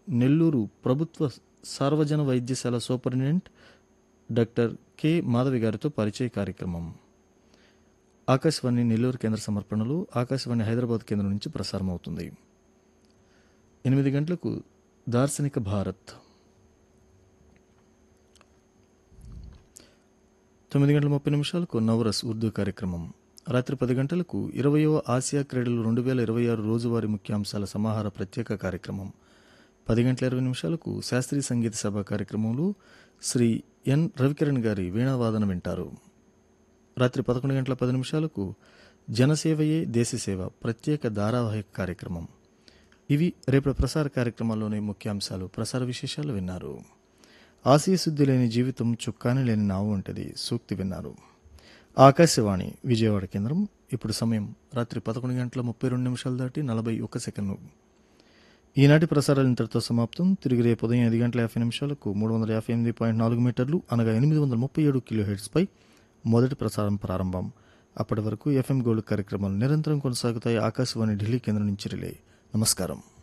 నెల్లూరు ప్రభుత్వ సార్వజన వైద్యశాల superintendent doctor K Madhavi గారితో పరిచయ కార్యక్రమం ఆకాశవాణి నెల్లూరు కేంద్ర సమర్పణలు ఆకాశవాణి హైదరాబాద్ కేంద్రం నుంచి ప్రసారం అవుతుంది ఎనిమిది గంటలకు దార్శనిక భారత్ తొమ్మిది గంటల ముప్పై నిమిషాలకు నవరస్ ఉర్దూ కార్యక్రమం రాత్రి పది గంటలకు ఇరవయవ ఆసియా క్రీడలు రెండు వేల ఇరవై ఆరు రోజువారీ ముఖ్యాంశాల సమాహార ప్రత్యేక కార్యక్రమం పది గంటల ఇరవై నిమిషాలకు శాస్త్రీయ సంగీత సభ కార్యక్రమంలో శ్రీ ఎన్ రవికిరణ్ గారి వీణావాదన వింటారు రాత్రి పదకొండు గంటల పది నిమిషాలకు జనసేవయే దేశసేవ ప్రత్యేక ధారావాహిక కార్యక్రమం ఇవి రేపటి ప్రసార కార్యక్రమాల్లోని ముఖ్యాంశాలు ప్రసార విశేషాలు విన్నారు ఆశయశుద్ధి లేని జీవితం చుక్కాని లేని నావు ఉంటది సూక్తి విన్నారు ఆకాశవాణి విజయవాడ కేంద్రం ఇప్పుడు సమయం రాత్రి పదకొండు గంటల ముప్పై రెండు నిమిషాలు దాటి నలభై ఒక్క సెకండ్లు ఈనాటి ప్రసారాలు ఇంతటితో సమాప్తం తిరిగి రేపు ఉదయం ఐదు గంటల యాభై నిమిషాలకు మూడు వందల యాభై ఎనిమిది పాయింట్ నాలుగు మీటర్లు అనగా ఎనిమిది వందల ముప్పై ఏడు కిలో హెడ్స్పై మొదటి ప్రసారం ప్రారంభం అప్పటి వరకు ఎఫ్ఎం గోల్డ్ కార్యక్రమాలు నిరంతరం కొనసాగుతాయి ఆకాశవాణి ఢిల్లీ కేంద్రం నుంచి రిలే నమస్కారం